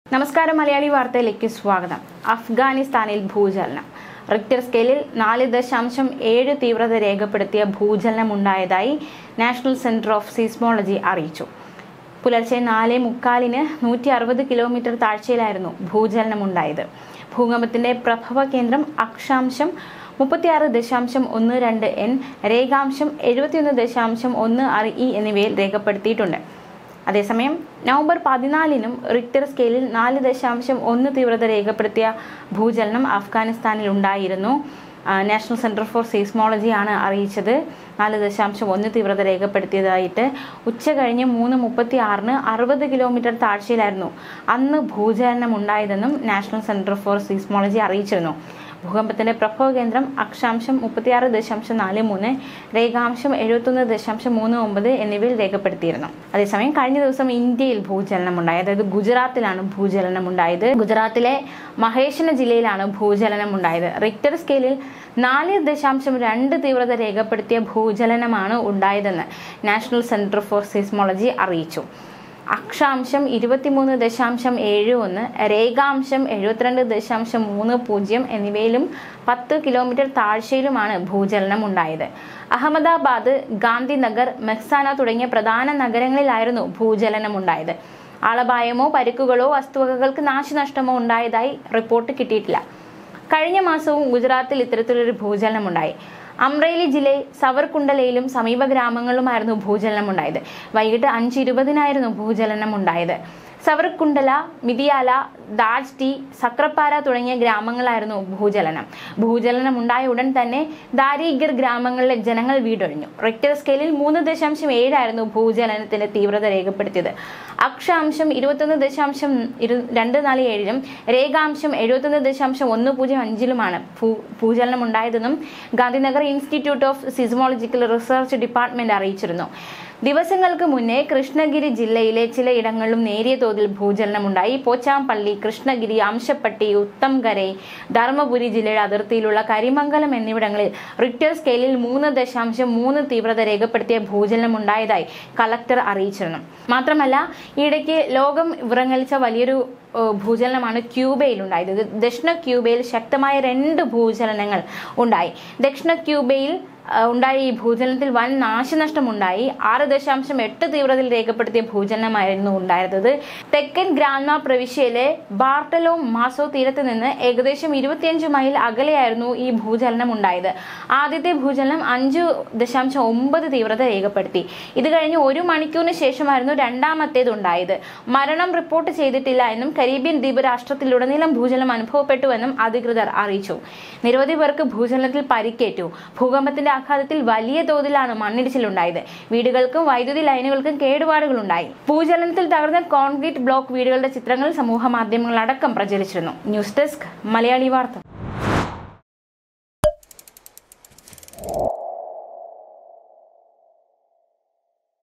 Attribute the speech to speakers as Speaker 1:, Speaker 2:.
Speaker 1: നമസ്കാരം മലയാളി വാർത്തയിലേക്ക് സ്വാഗതം അഫ്ഗാനിസ്ഥാനിൽ ഭൂചലനം റിക്ടർ സ്കെയിലിൽ നാല് ദശാംശം ഏഴ് തീവ്രത രേഖപ്പെടുത്തിയ ഭൂചലനം ഉണ്ടായതായി നാഷണൽ സെന്റർ ഓഫ് സീസ്മോളജി അറിയിച്ചു പുലർച്ചെ നാല് മുക്കാലിന് നൂറ്റി അറുപത് കിലോമീറ്റർ താഴ്ചയിലായിരുന്നു ഭൂചലനം ഉണ്ടായത് ഭൂകമ്പത്തിന്റെ പ്രഭവ കേന്ദ്രം അക്ഷാംശം മുപ്പത്തിയാറ് ദശാംശം ഒന്ന് രണ്ട് എൻ രേഖാംശം എഴുപത്തിയൊന്ന് ദശാംശം ഒന്ന് ആറ് ഇ എന്നിവയിൽ രേഖപ്പെടുത്തിയിട്ടുണ്ട് അതേസമയം നവംബർ പതിനാലിനും റിക്ടർ സ്കെയിലിൽ നാല് ദശാംശം ഒന്ന് തീവ്രത രേഖപ്പെടുത്തിയ ഭൂചലനം അഫ്ഗാനിസ്ഥാനിൽ ഉണ്ടായിരുന്നു ആ, നാഷണൽ സെന്റർ ഫോർ സീസ്മോളജി ആണ് അറിയിച്ചത് നാല് ദശാംശം ഒന്ന് തീവ്രത രേഖപ്പെടുത്തിയതായിട്ട് ഉച്ച കഴിഞ്ഞ് മൂന്ന് മുപ്പത്തി ആറിന് അറുപത് കിലോമീറ്റർ താഴ്ചയിലായിരുന്നു അന്ന് ഭൂചലനം ഉണ്ടായതെന്നും നാഷണൽ സെന്റർ ഫോർ സീസ്മോളജി അറിയിച്ചിരുന്നു ഭൂകമ്പത്തിന്റെ പ്രഭവ കേന്ദ്രം അക്ഷാംശം മുപ്പത്തിയാറ് ദശാംശം നാല് മൂന്ന് രേഖാംശം എഴുപത്തൊന്ന് ദശാംശം മൂന്ന് ഒമ്പത് എന്നിവയിൽ രേഖപ്പെടുത്തിയിരുന്നു അതേസമയം കഴിഞ്ഞ ദിവസം ഇന്ത്യയിൽ ഭൂചലനം ഉണ്ടായി അതായത് ഗുജറാത്തിലാണ് ഭൂചലനം ഉണ്ടായത് ഗുജറാത്തിലെ മഹേഷന ജില്ലയിലാണ് ഭൂചലനം ഉണ്ടായത് റിക്ടർ സ്കെയിലിൽ നാല് ദശാംശം രണ്ട് തീവ്രത രേഖപ്പെടുത്തിയ ഭൂചലനമാണ് ഉണ്ടായതെന്ന് നാഷണൽ സെന്റർ ഫോർ സിസ്മോളജി അറിയിച്ചു അക്ഷാംശം ഇരുപത്തിമൂന്ന് ദശാംശം ഏഴ് ഒന്ന് രേഖാംശം എഴുപത്തിരണ്ട് ദശാംശം മൂന്ന് പൂജ്യം എന്നിവയിലും പത്ത് കിലോമീറ്റർ താഴ്ചയിലുമാണ് ഭൂചലനം ഉണ്ടായത് അഹമ്മദാബാദ് ഗാന്ധിനഗർ മെഹ്സാന തുടങ്ങിയ പ്രധാന നഗരങ്ങളിലായിരുന്നു ഭൂചലനം ഉണ്ടായത് ആളപായമോ പരിക്കുകളോ വസ്തുവകകൾക്ക് നാശനഷ്ടമോ ഉണ്ടായതായി റിപ്പോർട്ട് കിട്ടിയിട്ടില്ല കഴിഞ്ഞ മാസവും ഗുജറാത്തിൽ ഇത്തരത്തിലൊരു ഭൂചലനം ഉണ്ടായി അമ്രേലി ജില്ലയിൽ സവർകുണ്ടലയിലും സമീപ ഗ്രാമങ്ങളിലുമായിരുന്നു ഭൂചലനം ഉണ്ടായത് വൈകിട്ട് അഞ്ച് ഇരുപതിനായിരുന്നു ഭൂചലനം ഉണ്ടായത് സവർകുണ്ടല മിതിയാല ദാജ് ടി സക്രപ്പാര തുടങ്ങിയ ഗ്രാമങ്ങളായിരുന്നു ഭൂചലനം ഭൂചലനം ഉണ്ടായ ഉടൻ തന്നെ ദാരിഗർ ഗ്രാമങ്ങളിലെ ജനങ്ങൾ വീടൊഴിഞ്ഞു റിക്ടർ സ്കെയിലിൽ മൂന്ന് ദശാംശം ഏഴായിരുന്നു ഭൂചലനത്തിന്റെ തീവ്രത രേഖപ്പെടുത്തിയത് അക്ഷാംശം ഇരുപത്തൊന്ന് ദശാംശം ഇരു രണ്ട് നാല് ഏഴിലും രേഖാംശം എഴുപത്തൊന്ന് ദശാംശം ഒന്ന് പൂജ്യം അഞ്ചിലുമാണ് ഭൂ ഭൂചലനം ഉണ്ടായതെന്നും Gandhinagar institute of seismological research department അറിയിച്ചിരുന്നു ദിവസങ്ങൾക്ക് മുന്നേ കൃഷ്ണഗിരി ജില്ലയിലെ ചിലയിടങ്ങളിലും നേരിയ തോതിൽ ഭൂചലനമുണ്ടായി പോച്ചാമ്പള്ളി കൃഷ്ണഗിരി അംശപ്പട്ടി ഉത്തംകരൈ ധർമ്മപുരി ജില്ലയുടെ അതിർത്തിയിലുള്ള കരിമംഗലം എന്നിവിടങ്ങളിൽ റിക്ടർ സ്കെയിലിൽ മൂന്ന് ദശാംശം മൂന്ന് തീവ്രത രേഖപ്പെടുത്തിയ ഭൂചലനം ഉണ്ടായതായി കളക്ടർ അറിയിച്ചിരുന്നു മാത്രമല്ല ഈയിടയ്ക്ക് ലോകം വിറങ്ങലിച്ച വലിയൊരു ഏഹ് ഭൂചലനമാണ് ക്യൂബയിൽ ഉണ്ടായത് ഇത് ദക്ഷിണ ക്യൂബയിൽ ശക്തമായ രണ്ട് ഭൂചലനങ്ങൾ ഉണ്ടായി ദക്ഷിണ ക്യൂബയിൽ ഏഹ് ഉണ്ടായ ഈ ഭൂചലനത്തിൽ വൻ നാശനഷ്ടം ഉണ്ടായി ആറ് ദശാംശം എട്ട് തീവ്രതയിൽ രേഖപ്പെടുത്തിയ ഭൂചലനമായിരുന്നു ഉണ്ടായിരുന്നത് തെക്കൻ ഗ്രാൻമ പ്രവിശ്യയിലെ ബാർട്ടലോ മാസോ തീരത്ത് നിന്ന് ഏകദേശം ഇരുപത്തിയഞ്ച് മൈൽ അകലെയായിരുന്നു ഈ ഭൂചലനം ഉണ്ടായത് ആദ്യത്തെ ഭൂചലനം അഞ്ച് ദശാംശം ഒമ്പത് തീവ്രത രേഖപ്പെടുത്തി ഇത് കഴിഞ്ഞ് ഒരു മണിക്കൂറിന് ശേഷമായിരുന്നു രണ്ടാമത്തേത് ഉണ്ടായത് മരണം റിപ്പോർട്ട് ചെയ്തിട്ടില്ല എന്നും കരീബിയൻ ദ്വീപ് രാഷ്ട്രത്തിലുടനീളം ഭൂചലനം അനുഭവപ്പെട്ടുവെന്നും അധികൃതർ അറിയിച്ചു നിരവധി പേർക്ക് ഭൂചലനത്തിൽ പരിക്കേറ്റു ഭൂകമ്പത്തിന്റെ ആഘാതത്തിൽ വലിയ തോതിലാണ് മണ്ണിടിച്ചിലുണ്ടായത് വീടുകൾക്കും വൈദ്യുതി ലൈനുകൾക്കും കേടുപാടുകളുണ്ടായി ഭൂചലനത്തിൽ തകർന്ന കോൺക്രീറ്റ് ബ്ലോക്ക് വീടുകളുടെ ചിത്രങ്ങൾ സമൂഹ മാധ്യമങ്ങളടക്കം പ്രചരിച്ചിരുന്നു ന്യൂസ് ഡെസ്ക് മലയാളി വാർത്ത